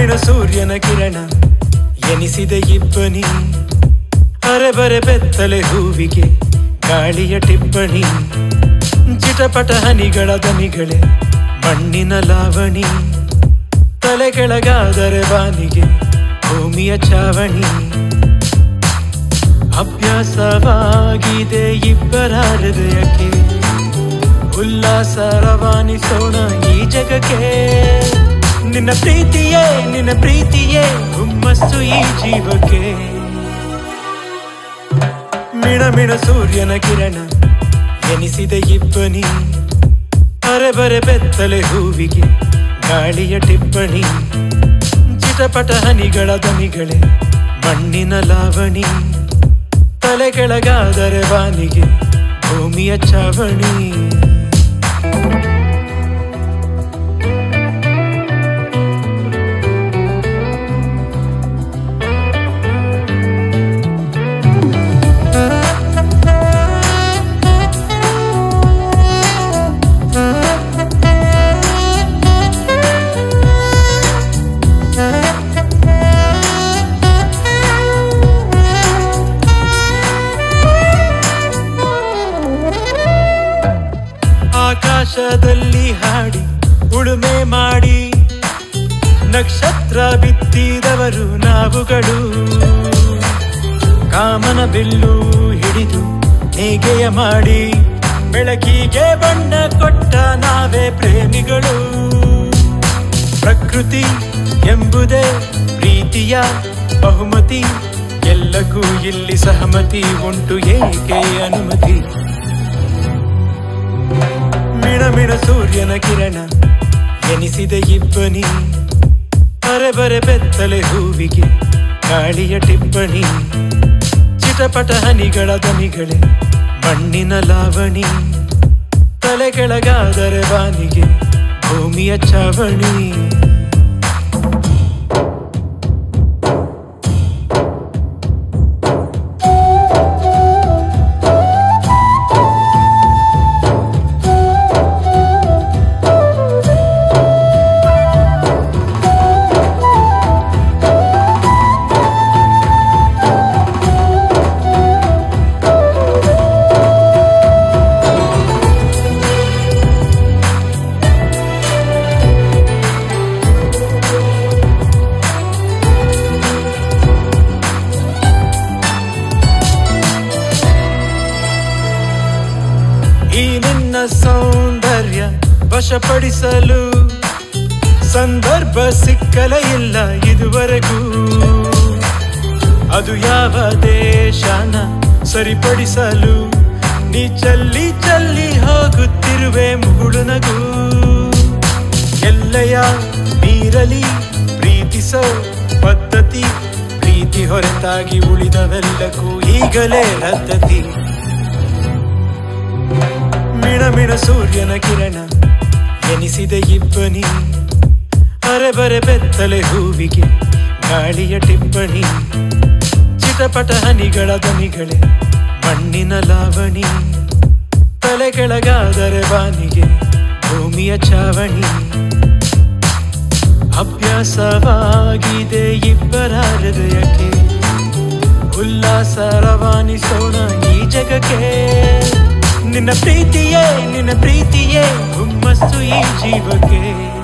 ಮಿಣ ಸೂರ್ಯನ ಕಿರಣ ಎನಿಸಿದೆ ಇಬ್ಬನಿ ಅರೆ ಬರೆ ಬೆತ್ತಲೆ ಹೂವಿಗೆ ಗಾಳಿಯ ಟಿಪ್ಪಣಿ ಚಿಟಪಟ ಹನಿಗಳ ದನಿಗಳೇ ಮಣ್ಣಿನ ಲಾವಣಿ ತಲೆ ಕೆಳಗಾದರೆ ಬಾನಿಗೆ ಭೂಮಿಯ ಚಾವಣಿ ಅಭ್ಯಾಸವಾಗಿದೆ ಇಬ್ಬರ ಹೃದಯಕ್ಕೆ ಉಲ್ಲಾಸ ರವಾನಿಸೋಣ ಈ ಜಗಕ್ಕೆ ನಿನ್ನ ಪ್ರೀತಿಯೇ ನಿನ್ನ ಪ್ರೀತಿಯೇ ಹುಮ್ಮಸ್ಸು ಈ ಜೀವಕ್ಕೆ ಮಿಣ ಮಿಣ ಸೂರ್ಯನ ಕಿರಣ ಎನಿಸಿದೆ ಇಬ್ಬನಿ ಅರೆ ಬರೆ ಬೆತ್ತಲೆ ಹೂವಿಗೆ ಗಾಳಿಯ ಟಿಪ್ಪಣಿ ಚಿಟಪಟ ಹನಿಗಳ ದನಿಗಳೇ ಮಣ್ಣಿನ ಲಾವಣಿ ತಲೆ ಕೆಳಗಾದರೆ ಬಾನಿಗೆ ಭೂಮಿಯ ಚಾವಣಿ ಆಕಾಶದಲ್ಲಿ ಹಾಡಿ ಉಳುಮೆ ಮಾಡಿ ನಕ್ಷತ್ರ ಬಿತ್ತಿದವರು ನಾವುಗಳು ಕಾಮನ ಬಿಲ್ಲು ಹಿಡಿದು ನೇಗೆಯ ಮಾಡಿ ಬೆಳಕಿಗೆ ಬಣ್ಣ ಕೊಟ್ಟ ನಾವೇ ಪ್ರೇಮಿಗಳು ಪ್ರಕೃತಿ ಎಂಬುದೇ ಪ್ರೀತಿಯ ಬಹುಮತಿ ಎಲ್ಲಕ್ಕೂ ಇಲ್ಲಿ ಸಹಮತಿ ಉಂಟು ಏಕೆ ಅನುಮತಿ ಮಿಣ ಮಿಣ ಸೂರ್ಯನ ಕಿರಣ ಎನಿಸಿದೆ ಇಬ್ಬನಿ ಅರೆ ಬರೆ ಬೆತ್ತಲೆ ಹೂವಿಗೆ ಗಾಳಿಯ ಟಿಪ್ಪಣಿ ಚಿಟಪಟ ಹನಿಗಳ ದನಿಗಳೇ ಮಣ್ಣಿನ ಲಾವಣಿ ತಲೆ ಕೆಳಗಾದರೆ ಬಾನಿಗೆ ಭೂಮಿಯ ಚಾವಣಿ ಈ ನಿನ್ನ ಸೌಂದರ್ಯ ವಶಪಡಿಸಲು ಸಂದರ್ಭ ಸಿಕ್ಕಲೇ ಇಲ್ಲ ಇದುವರೆಗೂ ಅದು ಯಾವ ದೇಶನ ಸರಿಪಡಿಸಲು ನೀ ಚಲ್ಲಿ ಚಲ್ಲಿ ಹೋಗುತ್ತಿರುವೆ ಮುಗುಳು ನಗು ಎಲ್ಲೆಯ ಮೀರಲಿ ಪ್ರೀತಿಸೋ ಪದ್ಧತಿ ಪ್ರೀತಿ ಹೊರತಾಗಿ ಉಳಿದವೆಲ್ಲಕ್ಕೂ ಈಗಲೇ ರದ್ದತಿ ಮಿಣ ಮಿಣ ಸೂರ್ಯನ ಕಿರಣ ಎನಿಸಿದೆ ಇಬ್ಬನಿ ಅರೆ ಬರೆ ಬೆತ್ತಲೆ ಹೂವಿಗೆ ಗಾಳಿಯ ಟಿಪ್ಪಣಿ ಚಿಟಪಟ ಹನಿಗಳ ದನಿಗಳೇ ಮಣ್ಣಿನ ಲಾವಣಿ ತಲೆ ಕೆಳಗಾದರೆ ಬಾನಿಗೆ ಭೂಮಿಯ ಚಾವಣಿ ಅಭ್ಯಾಸವಾಗಿದೆ ಇಬ್ಬರ ಹೃದಯಕ್ಕೆ ಉಲ್ಲಾಸ ರವಾನಿಸೋಣ ಈ ಜಗಕ್ಕೆ ನಿನ್ನ ಪ್ರೀತಿಯೇ ನಿನ್ನ ಪ್ರೀತಿಯೇ ಹುಮ್ಮಸ್ಸು ಈ ಜೀವಕ್ಕೆ